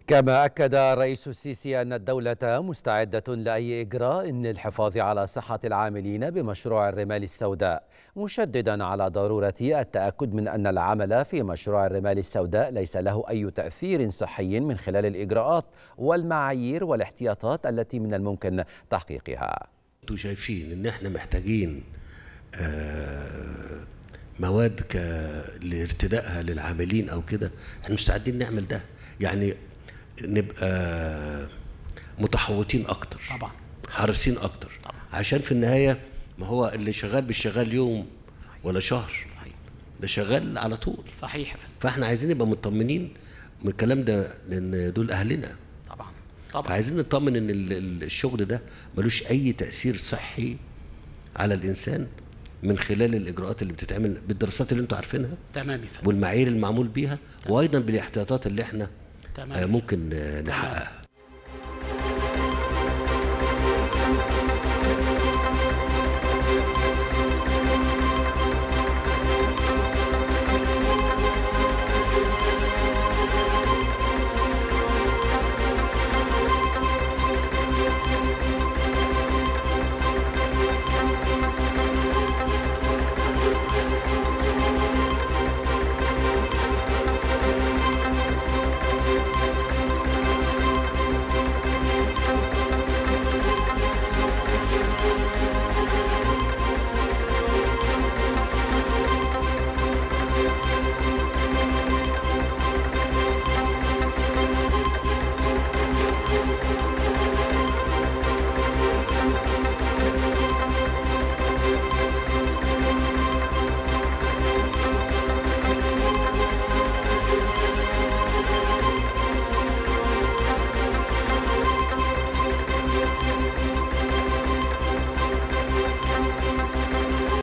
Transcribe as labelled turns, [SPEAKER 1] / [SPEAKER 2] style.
[SPEAKER 1] كما أكد الرئيس السيسي أن الدولة مستعدة لأي إجراء للحفاظ على صحة العاملين بمشروع الرمال السوداء مشددا على ضرورة التأكد من أن العمل في مشروع الرمال السوداء ليس له أي تأثير صحي من خلال الإجراءات والمعايير والاحتياطات التي من الممكن تحقيقها
[SPEAKER 2] انتوا شايفين ان احنا محتاجين آه، مواد ك... لارتدائها للعاملين او كده احنا مستعدين نعمل ده يعني نبقى متحوطين اكتر
[SPEAKER 3] طبعا
[SPEAKER 2] حريصين اكتر
[SPEAKER 3] طبعا.
[SPEAKER 2] عشان في النهايه ما هو اللي شغال مش شغال يوم ولا شهر
[SPEAKER 3] صحيح
[SPEAKER 2] ده شغال على طول
[SPEAKER 3] صحيح يا فندم
[SPEAKER 2] فاحنا عايزين نبقى مطمنين من الكلام ده لان دول اهلنا
[SPEAKER 3] طبعا طبعا
[SPEAKER 2] فعايزين نطمن ان ال- ال- الشغل ده ملوش اي تاثير صحي على الانسان من خلال الاجراءات اللي بتتعمل بالدراسات اللي انتوا عارفينها
[SPEAKER 3] تمام يا فندم
[SPEAKER 2] والمعايير المعمول بيها وايضا بالاحتياطات اللي احنا
[SPEAKER 3] تمام
[SPEAKER 2] آه،
[SPEAKER 3] يا فندم.
[SPEAKER 2] ممكن آه، نحققها